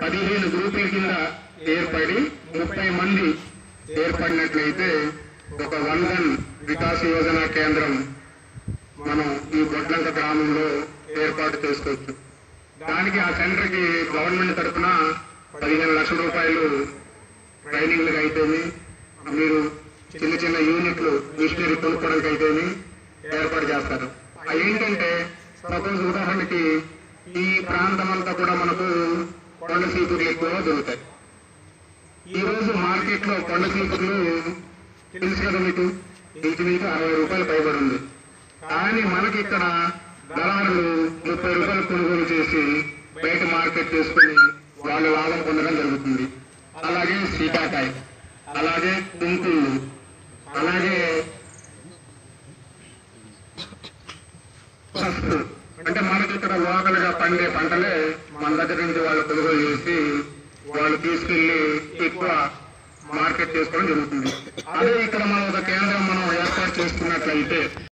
పదిహేను గ్రూపుల కింద ఏర్పడి ముప్పై మంది ఏర్పడినట్లయితే ఒక వందన్ వికాస్ యోజన కేంద్రం మనం ఈ బొడ్లంక గ్రామంలో ఏర్పాటు చేసుకోవచ్చు దానికి ఆ సెంటర్ కి గవర్నమెంట్ తరఫున పదిహేను లక్షల రూపాయలు ట్రైనింగ్లకు అయితేమి మీరు చిన్న చిన్న యూనిట్లు మిషనరీ కొనుక్కోవడానికి అయితేమి ఏర్పాటు చేస్తారు అవి ఏంటంటే సపోజ్ ఉదాహరణకి ఈ ప్రాంతం అంతా కూడా మనకు కొండ సీకుర్లు ఎక్కువగా దొరుకుతాయి ఈ రోజు మార్కెట్ లో కొండ సీకుర్లు తెలుసు కదా మీకు ఇంచుమించు అరవై రూపాయలు పైబడి ఉంది కానీ మనకి ఇక్కడ దళారులు ముప్పై రూపాయలు కొనుగోలు చేసి బయట మార్కెట్ చేసుకుని వాళ్ళ లాభం పొందడం జరుగుతుంది అలాగే సీతాకాయ అలాగే కుంకుళ్ళు అలాగే పసుపు అంటే మనకి ఇక్కడ లోకల్ గా పండే పంటలే మన దగ్గర నుంచి వాళ్ళు కొనుగోలు చేసి వాళ్ళు తీసుకెళ్లి ఎక్కువ మార్కెట్ చేసుకోవడం జరుగుతుంది అదే ఇక్కడ మనం ఒక కేంద్రం మనం ఏర్పాటు చేసుకున్నట్లయితే